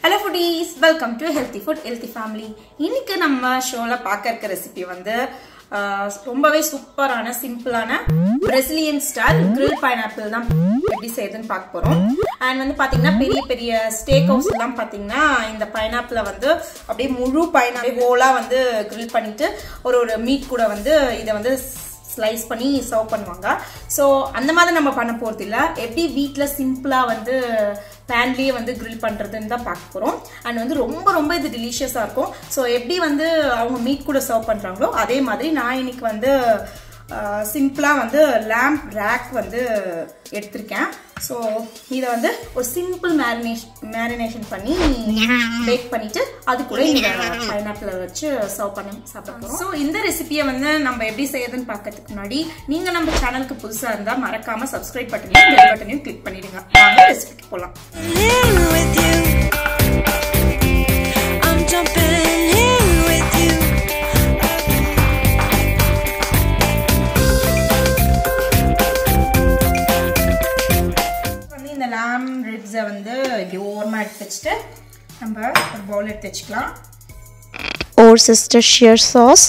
Hello foodies welcome to healthy food healthy family இன்னைக்கு நம்ம ஷோவில் பார்க்க இருக்க ரெசிபி வந்து ஆஹ், ரொம்பவே சூப்பரான சிம்பிளான பிரசிலியன் ஸ்டைல் கிரில் பைனாப்பிள் தான் எப்படி செய்யுதுன்னு பார்க்க போகிறோம் அண்ட் வந்து பார்த்தீங்கன்னா பெரிய பெரிய ஸ்டேக் ஹவுஸ் எல்லாம் பார்த்தீங்கன்னா இந்த பைனாப்பிளை வந்து அப்படியே முழு பைனாப்பிள் ஹோலாக வந்து கிரில் பண்ணிட்டு ஒரு ஒரு மீட் கூட வந்து இதை வந்து ஸ்லைஸ் பண்ணி சர்வ் பண்ணுவாங்க ஸோ அந்த மாதிரி நம்ம பண்ண போகிறது இல்லை எப்படி வீட்டில் சிம்பிளாக வந்து பேன்லேயே வந்து கிரில் பண்ணுறதுன்னு தான் பார்க்க போகிறோம் அண்ட் வந்து ரொம்ப ரொம்ப இது டெலிஷியஸாக இருக்கும் ஸோ எப்படி வந்து அவங்க மீட் கூட சர்வ் பண்ணுறாங்களோ அதே மாதிரி நான் இன்னைக்கு வந்து சிம்பிளாக வந்து லேம்ப் ரேக் வந்து எடுத்திருக்கேன் ஸோ இதை வந்து ஒரு சிம்பிள் மேரினேஷன் மேரினேஷன் பண்ணி பேக் பண்ணிட்டு அது கூட இந்த பைனாப்பிள வச்சு சர்வ் பண்ணி சாப்பிட போகிறோம் ஸோ இந்த ரெசிபியை வந்து நம்ம எப்படி செய்யறதுன்னு பார்க்கறதுக்கு முன்னாடி நீங்கள் நம்ம சேனலுக்கு புதுசாக இருந்தால் மறக்காம சப்ஸ்கிரைப் பட்டனையும் பெல் பட்டனையும் கிளிக் பண்ணிடுங்க வாங்க ரெசிபிக்கு போகலாம் in with you. I'm jumping in with you. வந்து இந்த லாம் ரிப்ஸை வந்து இப்படி ஓரமாக எடுத்து வச்சுட்டு நம்ம ஒரு பவுல் எடுத்து வச்சுக்கலாம் ஓர் சிஸ்டர் ஷியர் சாஸ்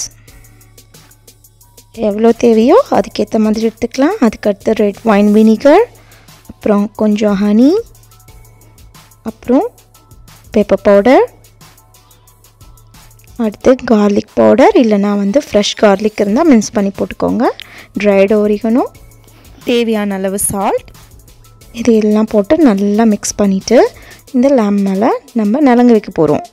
எவ்வளோ தேவையோ அதுக்கேற்ற மாதிரி எடுத்துக்கலாம் அதுக்கடுத்து ரெட் வைன் வினிகர் அப்புறம் கொஞ்சம் ஹனி அப்புறம் பெப்பர் பவுடர் அடுத்து கார்லிக் பவுடர் இல்லைனா வந்து ஃப்ரெஷ் கார்லிக் இருந்தால் மின்ஸ் பண்ணி போட்டுக்கோங்க ட்ரைடு ஓரிகனும் தேவையான அளவு சால்ட் இது எல்லாம் போட்டு நல்லா மிக்ஸ் பண்ணிவிட்டு இந்த லேம் மேலே நம்ம நலங்கு வைக்க போகிறோம்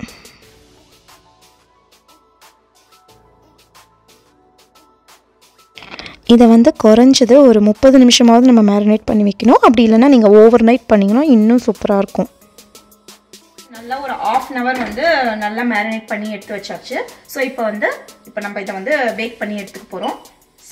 இதை வந்து குறைஞ்சது ஒரு முப்பது நிமிஷமாவது நம்ம மேரினேட் பண்ணி வைக்கணும் அப்படி இல்லைன்னா நீங்கள் ஓவர் நைட் பண்ணிங்கன்னா இன்னும் சூப்பராக இருக்கும் நல்லா ஒரு ஆஃப் அன் ஹவர் வந்து நல்லா மேரினேட் பண்ணி எடுத்து வச்சாச்சு ஸோ இப்போ வந்து இப்போ நம்ம இதை வந்து பேக் பண்ணி எடுத்துக்க போகிறோம் ஸோ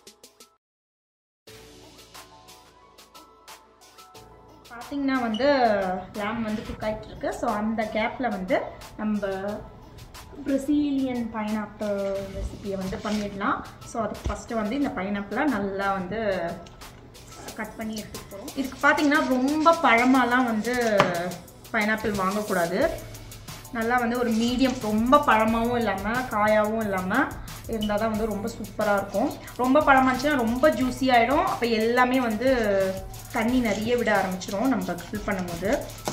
பார்த்தீங்கன்னா வந்து லேம் வந்து குக் ஆகிட்டு இருக்கு ஸோ அந்த கேப்பில் வந்து நம்ம பிரசீலியன் பைனாப்பிள் ரெசிபியை வந்து பண்ணிடலாம் ஸோ அதுக்கு ஃபஸ்ட்டு வந்து இந்த பைனாப்பிளை நல்லா வந்து கட் பண்ணி எடுத்துக்க போகிறோம் இதுக்கு பார்த்தீங்கன்னா ரொம்ப பழமாலாம் வந்து பைனாப்பிள் வாங்கக்கூடாது நல்லா வந்து ஒரு மீடியம் ரொம்ப பழமாகவும் இல்லாமல் காயாகவும் இல்லாமல் இருந்தால் தான் வந்து ரொம்ப சூப்பராக இருக்கும் ரொம்ப பழமாச்சுன்னா ரொம்ப ஜூஸி ஆகிடும் அப்போ எல்லாமே வந்து தண்ணி நிறைய விட ஆரம்பிச்சிரும் நம்ம ஃபில் பண்ணும்போது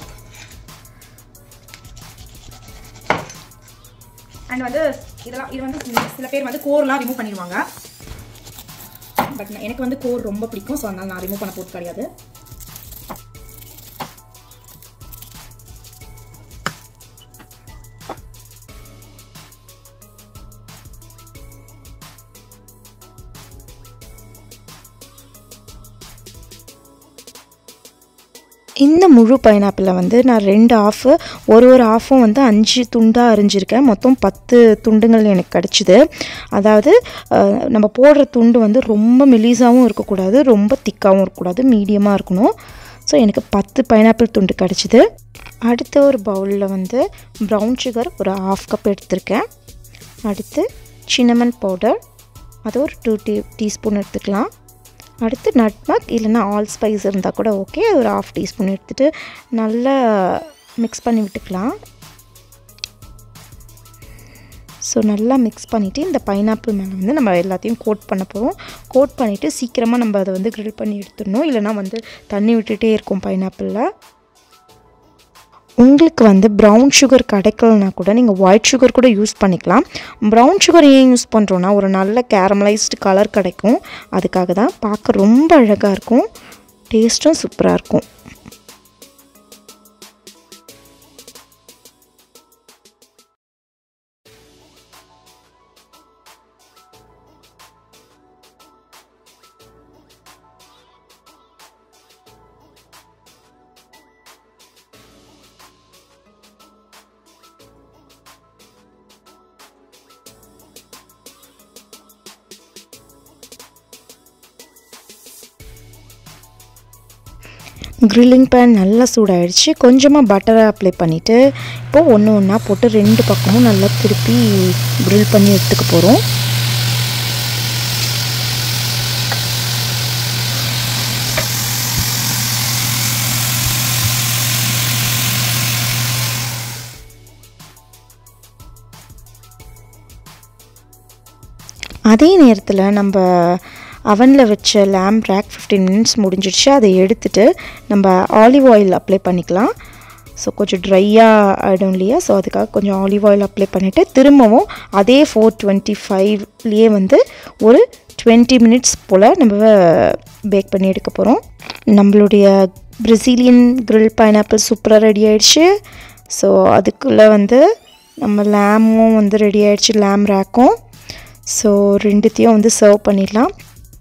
அண்ட் வந்து இதெல்லாம் இது வந்து சில பேர் வந்து கோர்லாம் ரிமூவ் பண்ணிடுவாங்க பட் எனக்கு வந்து கோர் ரொம்ப பிடிக்கும் ஸோ அதனால் நான் ரிமூவ் பண்ண போகிறது கிடையாது இந்த முழு பைனாப்பிளை வந்து நான் ரெண்டு ஆஃபு ஒரு ஒரு ஆஃபும் வந்து அஞ்சு துண்டாக அரிஞ்சிருக்கேன் மொத்தம் பத்து துண்டுங்கள் எனக்கு கிடச்சிது அதாவது அஹ், நம்ம போடுற துண்டு வந்து ரொம்ப மெலிசாவும் இருக்கக்கூடாது ரொம்ப திக்காகவும் இருக்கக்கூடாது மீடியமாக இருக்கணும் ஸோ எனக்கு பத்து பைனாப்பிள் துண்டு கிடச்சிது அடுத்த ஒரு பவுலில் வந்து ப்ரௌன் சுகர் ஒரு ஆஃப் கப் எடுத்திருக்கேன் அடுத்து சின்னமன் பவுடர் அது ஒரு டூ டீ டீஸ்பூன் எடுத்துக்கலாம் அடுத்து நட்மக் இல்லைன்னா ஆல் ஸ்பைஸ் இருந்தால் கூட ஓகே அது ஒரு ஆஃப் டீஸ்பூன் எடுத்துகிட்டு நல்லா மிக்ஸ் பண்ணி விட்டுக்கலாம் ஸோ நல்லா மிக்ஸ் பண்ணிவிட்டு இந்த பைனாப்பிள் மேலே வந்து நம்ம எல்லாத்தையும் கோட் பண்ண போகிறோம் கோட் பண்ணிவிட்டு சீக்கிரமாக நம்ம அதை வந்து grill பண்ணி எடுத்துடணும் இல்லைன்னா வந்து தண்ணி விட்டுட்டே இருக்கும் பைனாப்பிளில் உங்களுக்கு வந்து ப்ரௌன் சுகர் கிடைக்கலனா கூட நீங்கள் ஒயிட் சுகர் கூட யூஸ் பண்ணிக்கலாம் ப்ரௌன் சுகர் ஏன் யூஸ் பண்ணுறோன்னா ஒரு நல்ல கேரமலைஸ்டு கலர் கிடைக்கும் அதுக்காக தான் பார்க்க ரொம்ப அழகாக இருக்கும் டேஸ்ட்டும் சூப்பராக இருக்கும் கிரில்லிங் பேன் நல்லா சூடாயிடுச்சு கொஞ்சமாக பட்டரை அப்ளை பண்ணிவிட்டு இப்போது ஒன்று ஒன்றா போட்டு ரெண்டு பக்கமும் நல்லா திருப்பி கிரில் பண்ணி எடுத்துக்க போகிறோம் அதே நேரத்தில் நம்ம அவனில் வச்ச லேம்ப் ரேக் ஃபிஃப்டீன் மினிட்ஸ் முடிஞ்சிடுச்சு அதை எடுத்துட்டு நம்ம ஆலிவ் ஆயில் அப்ளை பண்ணிக்கலாம் ஸோ கொஞ்சம் ட்ரையாக ஆகிடும் இல்லையா ஸோ அதுக்காக கொஞ்சம் ஆலிவ் ஆயில் அப்ளை பண்ணிவிட்டு திரும்பவும் அதே ஃபோர் டுவெண்ட்டி ஃபைவ்லேயே வந்து ஒரு டுவெண்ட்டி மினிட்ஸ் போல் நம்ம பேக் பண்ணி எடுக்க போகிறோம் நம்மளுடைய பிரசீலியன் grill பைனாப்பிள் சூப்பராக ரெடி ஆயிடுச்சு ஸோ அதுக்குள்ளே வந்து நம்ம லேமும் வந்து ரெடி ஆயிடுச்சு லேம் ரேக்கும் ஸோ ரெண்டுத்தையும் வந்து சர்வ் பண்ணிடலாம்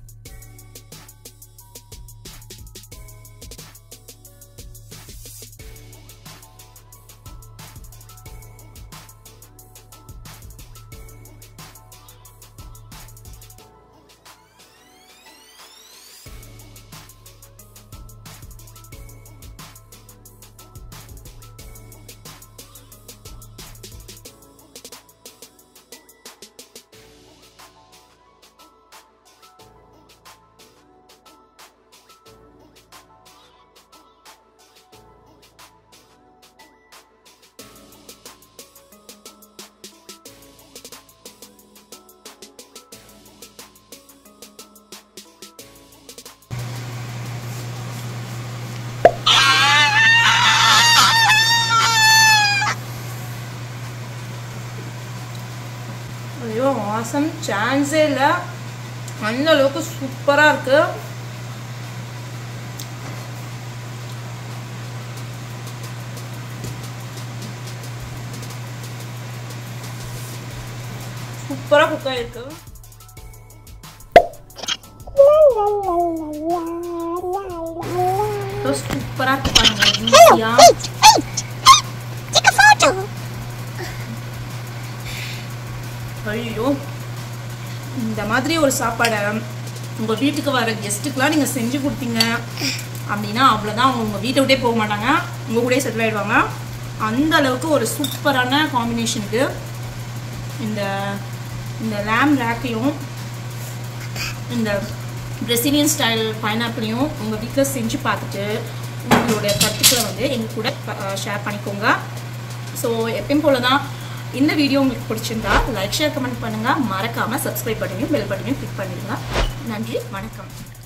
ஐயோ வாசம் சான்ஸே இல்லை அந்த அளவுக்கு சூப்பராக இருக்கு சூப்பராக குக் ஆயிருக்கு சூப்பராக இருக்கு பாருங்க ஈஸியாக ஐயோ இந்த மாதிரி ஒரு சாப்பாடை உங்கள் வீட்டுக்கு வர கெஸ்ட்டுக்கெலாம் நீங்கள் செஞ்சு கொடுத்தீங்க அப்படின்னா அவ்வளோதான் அவங்க உங்கள் வீட்டை விட்டே போக மாட்டாங்க உங்கள் கூடயே செட்டில் ஆகிடுவாங்க அந்த அளவுக்கு ஒரு சூப்பரான காம்பினேஷனுக்கு இந்த இந்த லேம் ரேக்கையும் இந்த பிரசிலியன் ஸ்டைல் பைனாப்பிளையும் உங்கள் வீட்டில் செஞ்சு பார்த்துட்டு உங்களுடைய கருத்துக்களை வந்து எங்கள் கூட ஷேர் பண்ணிக்கோங்க ஸோ எப்பயும் போல தான் இந்த வீடியோ உங்களுக்கு பிடிச்சிருந்தா லைக் ஷேர் கமெண்ட் பண்ணுங்கள் மறக்காமல் சப்ஸ்கிரைப் பட்டனையும் பெல் பட்டனையும் கிளிக் பண்ணிடுங்க நன்றி வணக்கம்